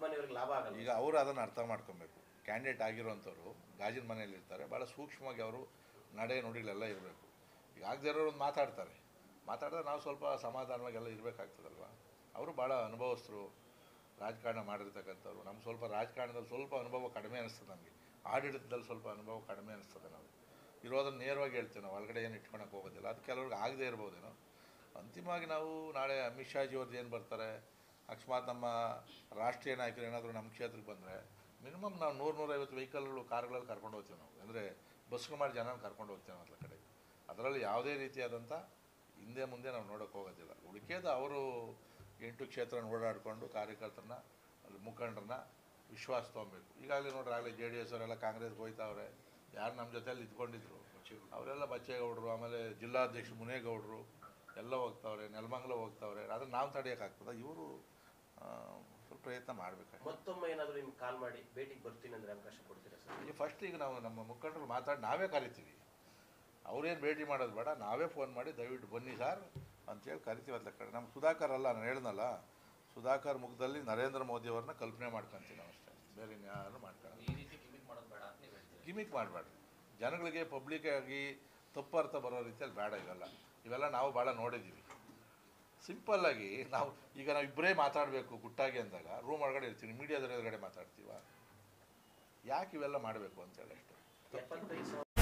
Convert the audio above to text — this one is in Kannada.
ಮನೆಯವ್ರಿಗೆ ಲಾಭ ಆಗಲ್ಲ ಈಗ ಅವರು ಅದನ್ನು ಅರ್ಥ ಮಾಡ್ಕೊಬೇಕು ಕ್ಯಾಂಡಿಡೇಟ್ ಆಗಿರೋವಂಥವ್ರು ಗಾಜಿನ ಮನೆಯಲ್ಲಿ ಇರ್ತಾರೆ ಭಾಳ ಸೂಕ್ಷ್ಮವಾಗಿ ಅವರು ನಡೆ ನುಡಿಗಳೆಲ್ಲ ಇರಬೇಕು ಈಗ ಆಗದೇ ಇರೋರು ಒಂದು ಮಾತಾಡ್ತಾರೆ ಮಾತಾಡಿದ್ರೆ ನಾವು ಸ್ವಲ್ಪ ಸಮಾಧಾನವಾಗಿ ಎಲ್ಲ ಇರಬೇಕಾಗ್ತದಲ್ವ ಅವರು ಭಾಳ ಅನುಭವಸ್ಥರು ರಾಜಕಾರಣ ಮಾಡಿರ್ತಕ್ಕಂಥವ್ರು ನಮ್ಗೆ ಸ್ವಲ್ಪ ರಾಜಕಾರಣದಲ್ಲಿ ಸ್ವಲ್ಪ ಅನುಭವ ಕಡಿಮೆ ಅನಿಸ್ತದೆ ನಮಗೆ ಆಡಳಿತದಲ್ಲಿ ಸ್ವಲ್ಪ ಅನುಭವ ಕಡಿಮೆ ಅನಿಸ್ತದೆ ನಾವು ಇರೋದನ್ನು ನೇರವಾಗಿ ಹೇಳ್ತೀವಿ ನಾವು ಒಳಗಡೆ ಏನು ಇಟ್ಕೊಳಕ್ಕೆ ಹೋಗೋದಿಲ್ಲ ಅದು ಕೆಲವ್ರಿಗೆ ಆಗದೇ ಇರ್ಬೋದೇನೋ ಅಂತಿಮವಾಗಿ ನಾವು ನಾಳೆ ಅಮಿತ್ ಶಾಜಿ ಅವ್ರದ್ದು ಏನು ಬರ್ತಾರೆ ಅಕಸ್ಮಾತ್ ನಮ್ಮ ರಾಷ್ಟ್ರೀಯ ನಾಯಕರು ಏನಾದರೂ ನಮ್ಮ ಕ್ಷೇತ್ರಕ್ಕೆ ಬಂದರೆ ಮಿನಿಮಮ್ ನಾವು ನೂರು ನೂರೈವತ್ತು ವೆಹಿಕಲ್ಗಳು ಕಾರ್ಗಳಲ್ಲಿ ಕರ್ಕೊಂಡು ಹೋಗ್ತೀವಿ ನಾವು ಅಂದರೆ ಬಸ್ಗಳು ಮಾಡಿ ಜನ ಕರ್ಕೊಂಡು ಹೋಗ್ತೀವಿ ನಾವು ಅದ್ರ ಕಡೆ ಅದರಲ್ಲಿ ಯಾವುದೇ ರೀತಿಯಾದಂಥ ಹಿಂದೆ ಮುಂದೆ ನಾವು ನೋಡೋಕ್ಕೆ ಹೋಗೋದಿಲ್ಲ ಉಳಿಕೆದು ಅವರು ಎಂಟು ಕ್ಷೇತ್ರ ಓಡಾಡಿಕೊಂಡು ಕಾರ್ಯಕರ್ತರನ್ನ ಅಲ್ಲಿ ಮುಖಂಡರನ್ನ ವಿಶ್ವಾಸ ತೊಗೊಬೇಕು ಈಗಾಗಲೇ ನೋಡ್ರಿ ಆಗಲೇ ಜೆ ಡಿ ಎಸ್ ಅವರೆಲ್ಲ ಕಾಂಗ್ರೆಸ್ಗೆ ಹೋಯ್ತಾವ್ರೆ ಯಾರು ನಮ್ಮ ಜೊತೆಯಲ್ಲಿ ಇದ್ಕೊಂಡಿದ್ರು ಅವರೆಲ್ಲ ಬಚ್ಚೇಗೌಡರು ಆಮೇಲೆ ಜಿಲ್ಲಾಧ್ಯಕ್ಷರು ಮುನೇಗೌಡರು ಎಲ್ಲ ಹೋಗ್ತಾವ್ರೆ ನೆಲಮಂಗಲ ಹೋಗ್ತಾವ್ರೆ ಅದನ್ನು ನಾವು ತಡೆಯೋಕ್ಕಾಗ್ತದ ಇವರು ಸ್ವಲ್ಪ ಪ್ರಯತ್ನ ಮಾಡಬೇಕು ಮತ್ತೊಮ್ಮೆ ಏನಾದರೂ ನಿಮ್ಗೆ ಕಾಲ್ ಮಾಡಿ ಭೇಟಿಗೆ ಬರ್ತೀನಿ ಅಂದ್ರೆ ಅವಕಾಶ ಕೊಡ್ತೀರಾ ಸರ್ ಈಗ ಫಸ್ಟ್ ಈಗ ನಾವು ನಮ್ಮ ಮುಖಂಡರು ಮಾತಾಡಿ ನಾವೇ ಕರಿತೀವಿ ಅವ್ರೇನು ಭೇಟಿ ಮಾಡೋದು ಬೇಡ ನಾವೇ ಫೋನ್ ಮಾಡಿ ದಯವಿಟ್ಟು ಬನ್ನಿ ಸರ್ ಅಂತೇಳಿ ಕರಿತೀವಿ ಅದ್ರ ಕಡೆ ನಮ್ಮ ಸುಧಾಕರ್ ಅಲ್ಲ ನಾನು ಹೇಳ್ದಲ್ಲ ಸುಧಾಕರ್ ಮುಖದಲ್ಲಿ ನರೇಂದ್ರ ಮೋದಿ ಅವ್ರನ್ನ ಕಲ್ಪನೆ ಮಾಡ್ಕೊಂತೀವಿ ನಾವು ಅಷ್ಟೇ ಬೇರೆ ಇನ್ಯಾರು ಮಾಡ್ಕೊಳ್ಳೋದು ಈ ರೀತಿ ಗಿಮಿಕ್ ಮಾಡೋದು ಬೇಡ ಅಂತ ನೀವು ಹೇಳ್ತೀರಿ ಗಿಮಿಕ್ ಮಾಡಬೇಡ್ರಿ ಜನಗಳಿಗೆ ಪಬ್ಲಿಕ್ ಆಗಿ ತಪ್ಪು ಅರ್ಥ ಬರೋ ರೀತಿಯಲ್ಲಿ ಬೇಡ ಇವೆಲ್ಲ ಇವೆಲ್ಲ ನಾವು ಭಾಳ ನೋಡಿದ್ದೀವಿ ಸಿಂಪಲ್ಲಾಗಿ ನಾವು ಈಗ ನಾವು ಇಬ್ಬರೇ ಮಾತಾಡಬೇಕು ಗುಟ್ಟಾಗಿ ಅಂದಾಗ ರೂಮ್ ಒಳಗಡೆ ಇರ್ತೀವಿ ಮೀಡಿಯಾದ ಎದುರುಗಡೆ ಮಾತಾಡ್ತೀವ ಯಾಕೆ ಇವೆಲ್ಲ ಮಾಡಬೇಕು ಅಂತೇಳಿ ಅಷ್ಟೇ ಎಪ್ಪತ್ತೈದು ಸಾವಿರ